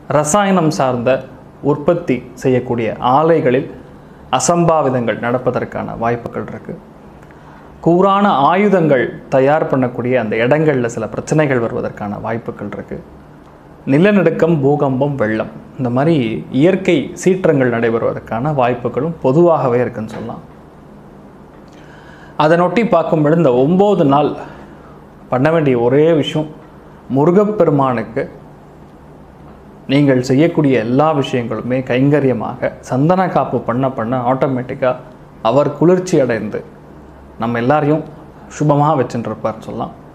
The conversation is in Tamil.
ரசாயனம் சார்ந்த உற்பத்தி செய்யக்கூடிய ஆலைகளில் அசம்பாவிதங்கள் நடப்பதற்கான வாய்ப்புகள் இருக்குது கூரான ஆயுதங்கள் தயார் பண்ணக்கூடிய அந்த இடங்களில் சில பிரச்சனைகள் வருவதற்கான வாய்ப்புகள் இருக்குது நிலநடுக்கம் பூகம்பம் வெள்ளம் இந்த மாதிரி இயற்கை சீற்றங்கள் நடைபெறுவதற்கான வாய்ப்புகளும் பொதுவாகவே இருக்குன்னு சொல்லலாம் அதனொட்டி பார்க்கும்பொழுது இந்த ஒம்பது நாள் பண்ண வேண்டிய ஒரே விஷயம் முருகப்பெருமானுக்கு நீங்கள் செய்யக்கூடிய எல்லா விஷயங்களுமே கைங்கரியமாக சந்தன காப்பு பண்ண பண்ண ஆட்டோமேட்டிக்காக அவர் குளிர்ச்சி அடைந்து நம்ம எல்லாரையும் சுபமாக வச்சுட்டுருப்பார்னு சொல்லலாம்